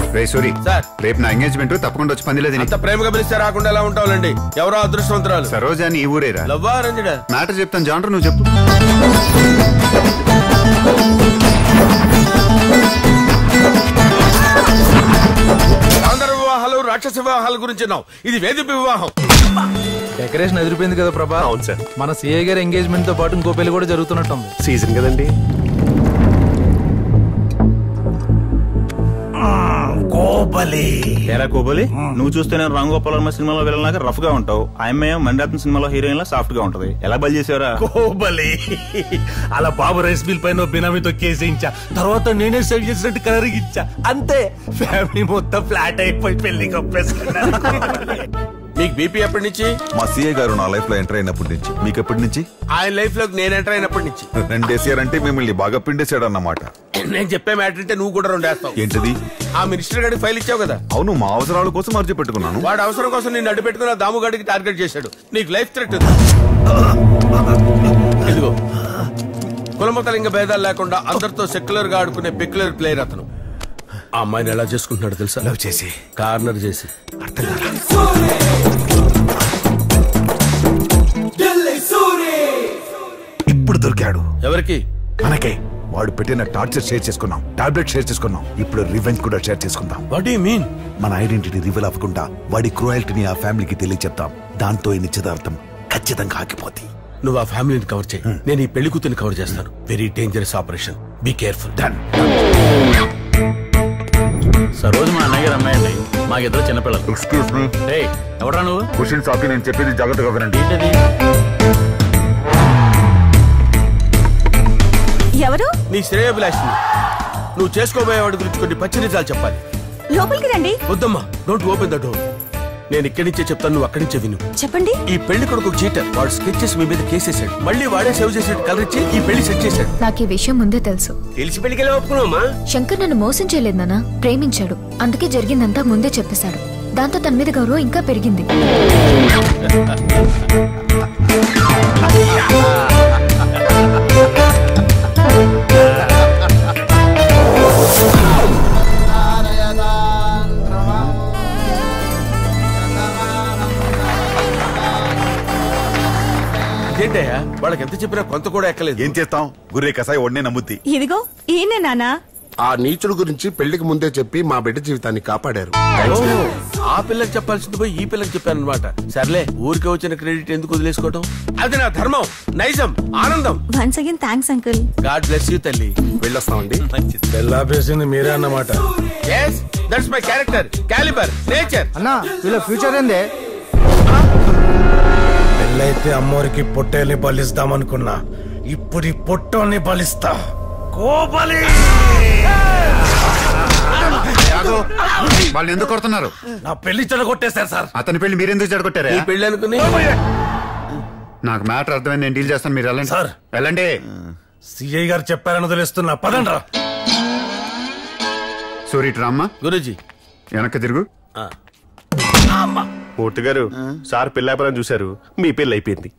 రే Suri sir. రేపు నా engagement తప్పకుండా వచ్చి పందిలేదు అంత ప్రేమగా పిలిస్తే రాకుండా ఎలా ఉంటావులండి ఎవరో అదృష్టవంతురాలు సరోజా అని ఈ ఊరేరా లవ్వా రంజడా మ్యాటర్ చెప్తాను జాండ్రు నువ్వు చెప్పు ఆంధ్ర వివాహాలు రాక్షస వివాహాల గురించి విన్నాం. ఇది వేదిక వివాహం డెకరేషన్ ఎదిరిపోయింది కదా ప్రభా అవును సార్ మన సిఐ గారి ఎంగేజ్మెంట్ తో పాటు ఇంకో పెళ్లి కూడా జరుగుతున్నట్టుంది సీజన్ కదండి తెరా కోబలి నువ్వు చూస్తేనే రామ్ గోపాల్ వర్మ సినిమాలో వెళ్ళినాక రఫ్ గా ఉంటావు ఆయమ్మ మండాత్మ సినిమాలో హీరోయిన్ లా సాఫ్ట్ గా ఉంటది ఎలా బలి చేసావరా కోబలి అలా బాబు రైస్ మిల్ పైన బినామీతో కేసేయించా తర్వాత నేనే సేవ్ చేసినట్టు కలర్ ఇచ్చా అంతే ఫ్యామిలీ మొత్తం ఫ్లాట్ అయిపోయి పెళ్లి కప్పేసుకున్నా మీకు బీపీ ఎప్పటి నుంచి మా సీఏ గారు నా లైఫ్ లో ఎంటర్ అయినప్పటి నుంచి మీకు ఎప్పటి నుంచి ఆయన లైఫ్ లోకి నేను ఎంటర్ అయినప్పటి నుంచి రెండేసారంటే మిమ్మల్ని బాగా పిండేశాడు అన్నమాట నేను చెప్పే మ్యాటర్ అంటే నువ్వు కూడా రెండేస్తావు ఏంటది ఆ మినిస్టర్ గారికి ఫైల్ ఇచ్చావు కదా అవును మా అవసరాల కోసం మార్చి పెట్టుకున్నాను వాడు అవసరం కోసం నేను అడ్డు పెట్టుకున్న దాము గడికి టార్గెట్ చేశాడు నీకు లైఫ్ థ్రెట్ ఉంది ఇదిగో కులమతలింగ భేదాలు లేకుండా అందరితో సెక్యులర్ గా ఆడుకునే పెక్యులర్ ప్లేయర్ అతను ఆ అమ్మాయిని ఎలా చేసుకుంటున్నాడు తెలుసా లవ్ చేసి కార్నర్ చేసి ఇప్పుడు దొరికాడు ఎవరికి మనకే వాడు పెట్టిన టార్చర్ షేర్ చేసుకున్నాం టాబ్లెట్ షేర్ చేసుకున్నాం ఇప్పుడు రివెంజ్ కూడా షేర్ చేసుకుందాం వాట్ యు మీన్ మన ఐడెంటిటీ రివీల్ అవ్వకుండా వాడి క్రూయల్టీని ఆ ఫ్యామిలీకి తెలియచెప్తాం దాంతో ఈ నిశ్చితార్థం ఖచ్చితంగా ఆగిపోద్ది నువ్వు ఆ ఫ్యామిలీని కవర్ చేయి నేను ఈ పెళ్లి కూతురిని కవర్ చేస్తాను very dangerous operation be careful done Saroju మా అన్నయ్య గారు అమ్మాయి అండి మాకిద్దరు చిన్నపిల్లలు ఎక్స్క్యూజ్ మీ రే ఎవరా నువ్వు క్వశ్చన్ సాకి నేను చెప్పేది జాగ్రత్తగా వినండి ఏంటది ఎవరు నీ శ్రేయభిలాషిని నువ్వు చేసుకోబోయే వాడి గురించి కొన్ని పచ్చి నిజాలు చెప్పాలి లోపలికి రండి వద్దమ్మా డోంట్ ఓపెన్ ద డోర్ నేను ఇక్కడి నుంచే చెప్తాను నువ్వు అక్కడి నుంచే విను చెప్పండి ఈ పెళ్లి కొడుకు చీటర్ వాడు స్కెచెస్ మీ మీద కేసేసాడు మళ్ళీ వాడే సేవ్ చేసాడు కలర్ ఇచ్చి ఈ పెళ్లి సెట్ చేశాడు నాకు ఈ విషయం ముందే తెలుసు తెలిసి పెళ్లికి ఎలా ఒప్పుకున్నావమ్మా శంకర్ నన్ను మోసం చేయలేదు నాన్న ప్రేమించాడు అందుకే జరిగిందంతా ముందే చెప్పేశాడు దాంతో తన మీద గౌరవం ఇంకా పెరిగింది ఇదేంటయ్యా వాళ్ళకి ఎంత చెప్పినా కొంత కూడా ఎక్కలేదు ఏం చేస్తాం గుర్రే కసాయి ఒడ్నే నమ్ముద్ది ఇదిగో ఈయనే నానా ఆ నీచుడు గురించి పెళ్లికి ముందే చెప్పి మా బిడ్డ జీవితాన్ని కాపాడారు ఓ, ఆ పిల్లకి చెప్పాల్సింది పోయి ఈ పిల్లకి చెప్పాను అనమాట సర్లే ఊరికే వచ్చిన క్రెడిట్ ఎందుకు వదిలేసుకోవటం అది నా ధర్మం నైజం ఆనందం once again thanks uncle God bless you తల్లి వెళ్ళొస్తామండి పెళ్ళాపేసింది మీరే అన్నమాట yes that's my character calibre nature అన్నా వీళ్ళ ఫ్యూచర్ ఏందే పెళ్ళైతే అమ్మోరికి పొట్టేల్ని బలిస్తామనుకున్నా ఇప్పుడు ఈ పొట్టోని బలిస్తా కోబలి వాళ్ళని ఎందుకు కొడుతున్నారు నా పెళ్లి చెడగొట్టేశారు సార్ అతని పెళ్లి మీరెందుకు జడగొట్టారా ఈ పెళ్లి అనుకుని నాకు మ్యాటర్ అర్థమైంది నేను డీల్ చేస్తాను మీరు వెళ్ళండి సార్. వెళ్ళండి సిఐ గారు చెప్పారని వదిలేస్తున్నా పదండ్రా సూరి రామ్మ గురుజీ వెనక్కి తిరుగు పూర్తి గారు సార్ పెళ్ళాపరం చూశారు మీ పెళ్లి అయిపోయింది